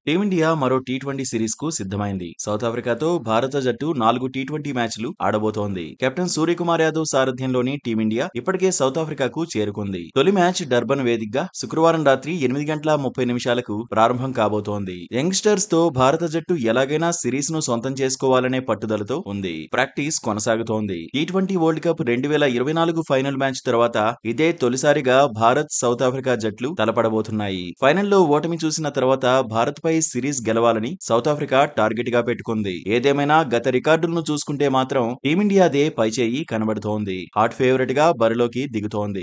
team India మరో T twenty series కు సిద్ధమైంది సౌత్ ఆఫ్రికాతో భారత జట్టు నాలుగు టీ ట్వంటీ మ్యాచ్లు ఆడబోతోంది కెప్టెన్ సూర్యకుమార్ యాదవ్ సారథ్యంలోని టీమిండియా ఇప్పటికే సౌత్ ఆఫ్రికాకు చేరుకుంది తొలి మ్యాచ్ డర్బన్ వేదికగా శుక్రవారం రాత్రి ఎనిమిది గంటల ముప్పై నిమిషాలకు ప్రారంభం కాబోతోంది యంగ్స్టర్స్ తో భారత జట్టు ఎలాగైనా సిరీస్ ను సొంతం చేసుకోవాలనే పట్టుదలతో ఉంది ప్రాక్టీస్ కొనసాగుతోంది టీ ట్వంటీ వరల్డ్ కప్ రెండు వేల ఇరవై నాలుగు ఫైనల్ మ్యాచ్ తర్వాత ఇదే తొలిసారిగా భారత్ సౌత్ ఆఫ్రికా జట్లు తలపడబోతున్నాయి ఫైనల్లో ఓటమి చూసిన తర్వాత భారత్ పై సిరీస్ గెలవాలని సౌత్ ఆఫ్రికా టార్గెట్ గా పెట్టుకుంది ఏదేమైనా గత రికార్డులను చూసుకుంటే మాత్రం టీమిండియాదే పైచేయి కనబడుతోంది హాట్ ఫేవరెట్ గా బరిలోకి దిగుతోంది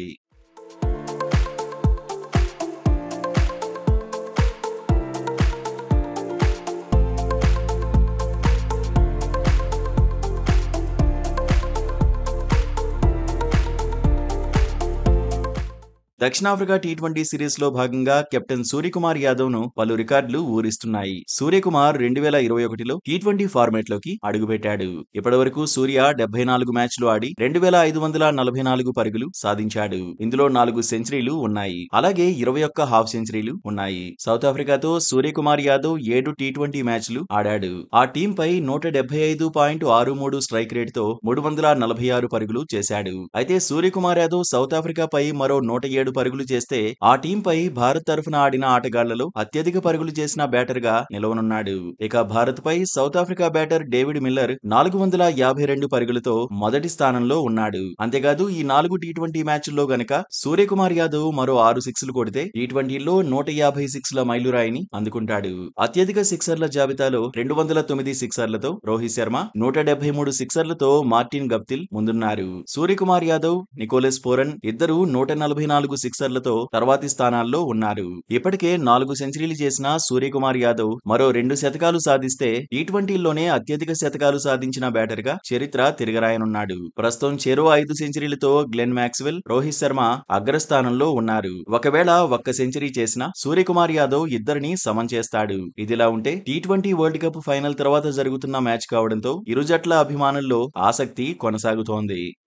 దక్షిణాఫ్రికా టీ ట్వంటీ సిరీస్ లో భాగంగా కెప్టెన్ సూర్యకుమార్ యాదవ్ ను పలు రికార్డులు ఊరిస్తున్నాయి సూర్యకుమార్ రెండు వేల ఇరవై ఒకటిలో టీ ట్వంటీ ఫార్మాట్ లోకి అడుగుపెట్టాడు ఇప్పటి వరకు సూర్య డెబ్బై నాలుగు మ్యాచ్లు ఆడి రెండు వేల ఐదు వందల నలభై నాలుగు పరుగులు సాధించాడు ఇందులో నాలుగు సెంచరీలు ఉన్నాయి అలాగే ఇరవై ఒక్క హాఫ్ సెంచరీలు ఉన్నాయి సౌత్ ఆఫ్రికాతో సూర్యకుమార్ యాదవ్ ఏడు టీ ట్వంటీ మ్యాచ్లు ఆడాడు ఆ టీం పై నూట డెబ్బై ఐదు పాయింట్ ఆరు మూడు స్ట్రైక్ రేట్ తో మూడు వందల నలభై ఆరు పరుగులు చేశాడు అయితే సూర్యకుమార్ యాదవ్ సౌత్ ఆఫ్రికాపై మరో నూట ఏడు పరుగులు చేస్తే ఆ టీం పై భారత్ తరఫున ఆడిన ఆటగాళ్లలో అత్యధిక పరుగులు చేసిన బ్యాటర్ గా నిలవనున్నాడు ఇక భారత్ పై South Africa batter David Miller నాలుగు వందల యాభై రెండు పరుగులతో మొదటి స్థానంలో ఉన్నాడు అంతేకాదు ఈ నాలుగు టీ ట్వంటీ మ్యాచ్ల్లో గనక సూర్యకుమార్ యాదవ్ మరో ఆరు సిక్స్లు కొడితే టీ ట్వంటీలో నూట యాభై సిక్స్ల మైలురాయిని అందుకుంటాడు అత్యధిక సిక్సర్ల జాబితాలో రెండు వందల తొమ్మిది సిక్సర్లతో రోహిత్ శర్మ నూట డెబ్బై మూడు సిక్సర్లతో మార్టిన్ గప్తిల్ ముందున్నారు సూర్యకుమార్ యాదవ్ నికోలస్ పోరన్ ఇద్దరు నూట నలభై నాలుగు సిక్సర్లతో తర్వాతి స్థానాల్లో ఉన్నారు ఇప్పటికే నాలుగు సెంచరీలు చేసిన సూర్యకుమార్ యాదవ్ మరో రెండు శతకాలు సాధిస్తే టీ ట్వంటీలోనే అత్యధిక శతకాలు సాధించిన బ్యాటర్ గా చరిత్ర తిరగరాయనున్నాడు ప్రస్తుతం చెరో ఐదు సెంచరీలతో గ్లెన్ మ్యాక్స్వెల్ రోహిత్ శర్మ అగ్రస్థానంలో ఉన్నారు ఒకవేళ ఒక్క సెంచరీ చేసిన సూర్యకుమార్ యాదవ్ ఇద్దరిని సమం చేస్తాడు ఇదిలా ఉంటే T twenty world cup final తర్వాత జరుగుతున్న మ్యాచ్ కావడంతో ఇరు జట్ల అభిమానుల్లో ఆసక్తి కొనసాగుతోంది